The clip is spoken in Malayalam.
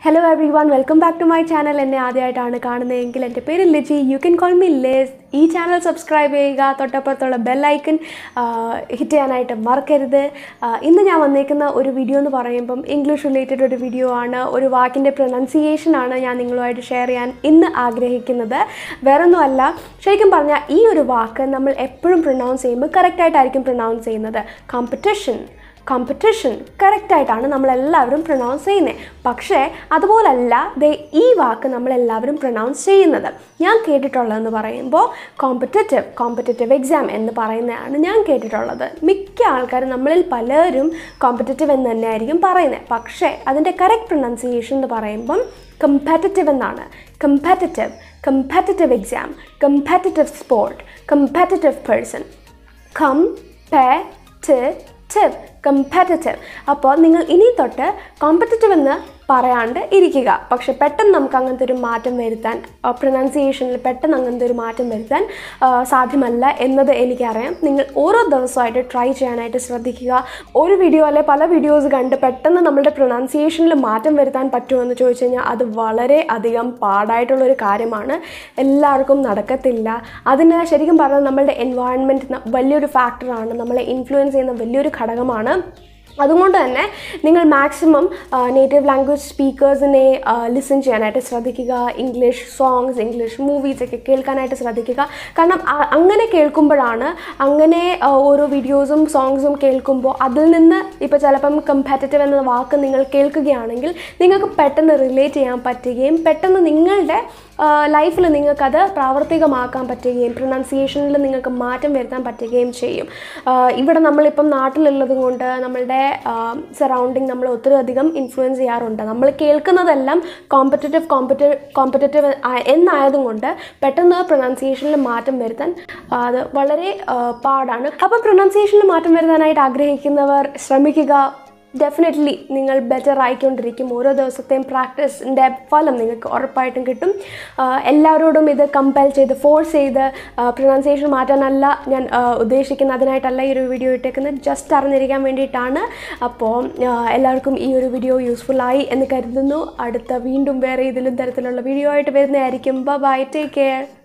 hello everyone welcome back to my channel എന്നെ ആദ്യമായിട്ടാണ് കാണുന്നതെങ്കിൽ എൻ്റെ പേര് Liji you can call me Liz ഈ ചാനൽ സബ്സ്ക്രൈബ് ചെയ്യുക തൊട്ടപ്പുറത്തുള്ള ബെല്ലൈക്കൺ ഹിറ്റ് ചെയ്യാനായിട്ട് മറക്കരുത് ആ, ഇന്ന് ഞാൻ വന്നേക്കുന്ന ഒരു വീഡിയോ എന്ന് പറയുമ്പം ഇംഗ്ലീഷ് റിലേറ്റഡ് ഒരു വീഡിയോ ആണ് ഒരു വാക്കിൻ്റെ പ്രൊനൗൺസിയേഷൻ ആണ് ഞാൻ നിങ്ങളുമായിട്ട് ഷെയർ ചെയ്യാൻ ഇന്ന് ആഗ്രഹിക്കുന്നത് വേറൊന്നുമല്ല ശരിക്കും പറഞ്ഞാൽ ഈ ഒരു വാക്ക് നമ്മൾ എപ്പോഴും പ്രൊനൗൺസ് ചെയ്യുമ്പോൾ കറക്റ്റായിട്ടായിരിക്കും പ്രൊനൗൺസ് ചെയ്യുന്നത് കോമ്പറ്റീഷൻ കോമ്പറ്റീഷൻ കറക്റ്റായിട്ടാണ് നമ്മളെല്ലാവരും പ്രൊനൗൺസ് ചെയ്യുന്നത് പക്ഷേ അതുപോലല്ല ദേ ഈ വാക്ക് നമ്മളെല്ലാവരും പ്രൊനൗൺസ് ചെയ്യുന്നത് ഞാൻ കേട്ടിട്ടുള്ളതെന്ന് പറയുമ്പോൾ കോമ്പറ്റേറ്റീവ് കോമ്പറ്റേറ്റീവ് എക്സാം എന്ന് പറയുന്നതാണ് ഞാൻ കേട്ടിട്ടുള്ളത് മിക്ക ആൾക്കാരും നമ്മളിൽ പലരും കോമ്പറ്റേറ്റീവ് എന്ന് തന്നെയായിരിക്കും പറയുന്നത് പക്ഷേ അതിൻ്റെ കറക്റ്റ് പ്രൊനൗൺസിയേഷൻ എന്ന് പറയുമ്പം കമ്പാറ്ററ്റീവ് എന്നാണ് comparative comparative exam comparative sport comparative person comparative comparative അപ്പോൾ നിങ്ങൾ ഇനി തൊട്ട് കോമ്പറ്ററ്റീവ് എന്ന് പറയാണ്ട് ഇരിക്കുക പക്ഷെ പെട്ടെന്ന് നമുക്ക് അങ്ങനത്തെ ഒരു മാറ്റം വരുത്താൻ പ്രൊനൗൺസിയേഷനിൽ പെട്ടെന്ന് അങ്ങനത്തെ ഒരു മാറ്റം വരുത്താൻ ആ, സാധ്യമല്ല എന്നത് എനിക്കറിയാം നിങ്ങൾ ഓരോ ദിവസമായിട്ട് ട്രൈ ചെയ്യാനായിട്ട് ശ്രദ്ധിക്കുക ഒരു വീഡിയോ അല്ലെ പല വീഡിയോസ് കണ്ട് പെട്ടെന്ന് നമ്മളുടെ പ്രൊനൗൺസിയേഷനിൽ മാറ്റം വരുത്താൻ പറ്റുമോ എന്ന് ചോദിച്ചു കഴിഞ്ഞാൽ അത് വളരെ അധികം പാടായിട്ടുള്ളൊരു കാര്യമാണ് എല്ലാവർക്കും നടക്കത്തില്ല അതിന് ശരിക്കും പറഞ്ഞാൽ നമ്മളുടെ എൻവയൺമെൻറ്റ് വലിയൊരു ഫാക്ടറാണ് നമ്മളെ ഇൻഫ്ലുവൻസ് ചെയ്യുന്ന വലിയൊരു ഘടകമാണ് അതുകൊണ്ട് തന്നെ നിങ്ങൾ മാക്സിമം നേറ്റീവ് ലാംഗ്വേജ് സ്പീക്കേഴ്സിനെ ലിസൺ ചെയ്യാനായിട്ട് ശ്രദ്ധിക്കുക ഇംഗ്ലീഷ് സോങ്സ് ഇംഗ്ലീഷ് മൂവീസ് ഒക്കെ കേൾക്കാനായിട്ട് ശ്രദ്ധിക്കുക കാരണം അ- അങ്ങനെ കേൾക്കുമ്പോഴാണ് അങ്ങനെ ആ, ഓരോ വീഡിയോസും സോങ്സും കേൾക്കുമ്പോൾ അതിൽ നിന്ന് ഇപ്പോൾ ചിലപ്പം കമ്പാറ്ററ്റീവ് എന്ന വാക്ക് നിങ്ങൾ കേൾക്കുകയാണെങ്കിൽ നിങ്ങൾക്ക് പെട്ടെന്ന് റിലേറ്റ് ചെയ്യാൻ പറ്റുകയും പെട്ടെന്ന് നിങ്ങളുടെ ലൈഫിൽ നിങ്ങൾക്കത് പ്രാവർത്തികമാക്കാൻ പറ്റുകയും പ്രൊനൗൺസിയേഷനിൽ നിങ്ങൾക്ക് മാറ്റം വരുത്താൻ പറ്റുകയും ചെയ്യും ആ, ഇവിടെ നമ്മളിപ്പം നാട്ടിലുള്ളത് കൊണ്ട് നമ്മളുടെ സറൗണ്ടിങ് നമ്മൾ ഒത്തിരി അധികം ഇൻഫ്ലുവൻസ് ചെയ്യാറുണ്ട് നമ്മൾ കേൾക്കുന്നതെല്ലാം കോമ്പറ്റേറ്റീവ് കോമ്പറ്റേറ്റീവ് കോമ്പറ്റേറ്റീവ് എന്നായതും കൊണ്ട് പെട്ടെന്ന് പ്രൊനൗൺസിയേഷനിൽ മാറ്റം വരുത്താൻ ആ, അത് വളരെ ആ, പാടാണ് അപ്പോൾ പ്രൊനൗൺസിയേഷനിൽ മാറ്റം വരുത്താനായിട്ട് ആഗ്രഹിക്കുന്നവർ ശ്രമിക്കുക ഡെഫിനറ്റ്ലി നിങ്ങൾ ബെറ്റർ ആയിക്കൊണ്ടിരിക്കും ഓരോ ദിവസത്തെയും പ്രാക്ടീസിൻ്റെ ഫലം നിങ്ങൾക്ക് ഉറപ്പായിട്ടും കിട്ടും ആ, എല്ലാവരോടും ഇത് കമ്പൽ ചെയ്ത് ഫോഴ്സ് ചെയ്ത് പ്രൊനൗൺസിയേഷൻ മാറ്റാനല്ല ഞാൻ ആ, ഉദ്ദേശിക്കുന്നത് അതിനായിട്ടല്ല ഈ ഒരു വീഡിയോ ഇട്ടേക്കുന്നത് ജസ്റ്റ് അറിഞ്ഞിരിക്കാൻ വേണ്ടിയിട്ടാണ് അപ്പോൾ ആ, എല്ലാവർക്കും ഈ ഒരു വീഡിയോ യൂസ്ഫുൾ ആയി എന്ന് കരുതുന്നു അടുത്ത വീണ്ടും വേറെ ഇതിലും തരത്തിലുള്ള വീഡിയോ ആയിട്ട് വരുന്നതായിരിക്കും ബൈ ടേക്ക് കെയർ